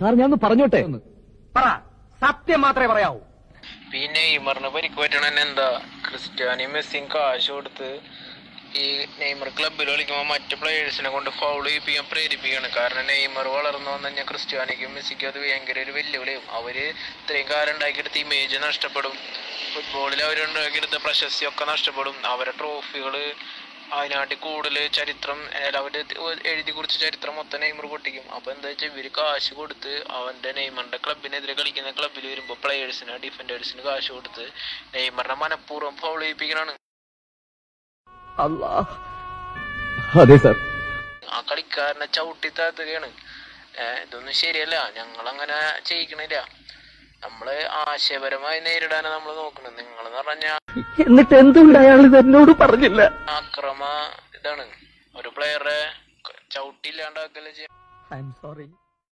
sir ഞാൻ പറഞ്ഞോട്ടെ പറ സത്യം മാത്രമേ പറയാവൂ പിന്നെ നെയ്മറിന് പരിക്ക് പറ്റണ എന്താ ക്രിസ്ത്യാനി മെസ്സിയും കാശ് കൊടുത്ത് ഈ നെയ്മർ ക്ലബിൽ കളിക്കുമ്പോൾ മറ്റു പ്ലേയേഴ്സിനെ കൊണ്ട് ഫൗൾ ചെയ്യിപ്പിക്കാൻ പ്രേരിപ്പിക്കുകയാണ് കാരണം നെയ്മർ വളർന്നു വന്നു കഴിഞ്ഞാൽ ക്രിസ്ത്യാനിക്കും മെസ്സിക്കും അത് ഭയങ്കര ഒരു വെല്ലുവിളിയും അവര് ഇത്രയും കാലം ഉണ്ടാക്കിയെടുത്ത ഇമേജ് നഷ്ടപ്പെടും ഫുട്ബോളിൽ അവരുണ്ടാക്കിയെടുത്ത പ്രശസ്തിയൊക്കെ നഷ്ടപ്പെടും അവരെ ട്രോഫികള് അതിനായിട്ട് കൂടുതൽ ചരിത്രം അല്ല അവര് എഴുതി കുറിച്ച ചരിത്രം മൊത്തം നെയ്മർ പൊട്ടിക്കും അപ്പൊ എന്താ വെച്ചാൽ ഇവര് കാശ് കൊടുത്ത് അവന്റെ നെയ്മറിന്റെ ക്ലബിനെതിരെ കളിക്കുന്ന ക്ലബിൽ വരുമ്പോ പ്ലേയേഴ്സിന് ഡിഫൻഡേഴ്സിന് കാശ് കൊടുത്ത് നെയ്മറിനെ മനഃപൂർവ്വം ഫൗൾ ചെയ്യിപ്പിക്കണാണ് അല്ലാ അതെ സാർ ആ കളിക്കാരനെ ചവിട്ടി താത്തുകയാണ് ഏഹ് ഇതൊന്നും ശരിയല്ല ഞങ്ങൾ അങ്ങനെ ചെയ്യിക്കണില്ല നമ്മള് ആശയപരമായി നേരിടാനാണ് നമ്മൾ നോക്കുന്നത് നിങ്ങൾ എന്ന് പറഞ്ഞാൽ എന്നിട്ട് എന്തുകൊണ്ട് അയാൾ ഇത് എന്നോട് പറഞ്ഞില്ല ആക്രമ ഇതാണ് ഒരു പ്ലെയറെ ചവിട്ടി ഇല്ലാണ്ടാക്കല്ലേ ചെയ്യാം ഐ എം സോറി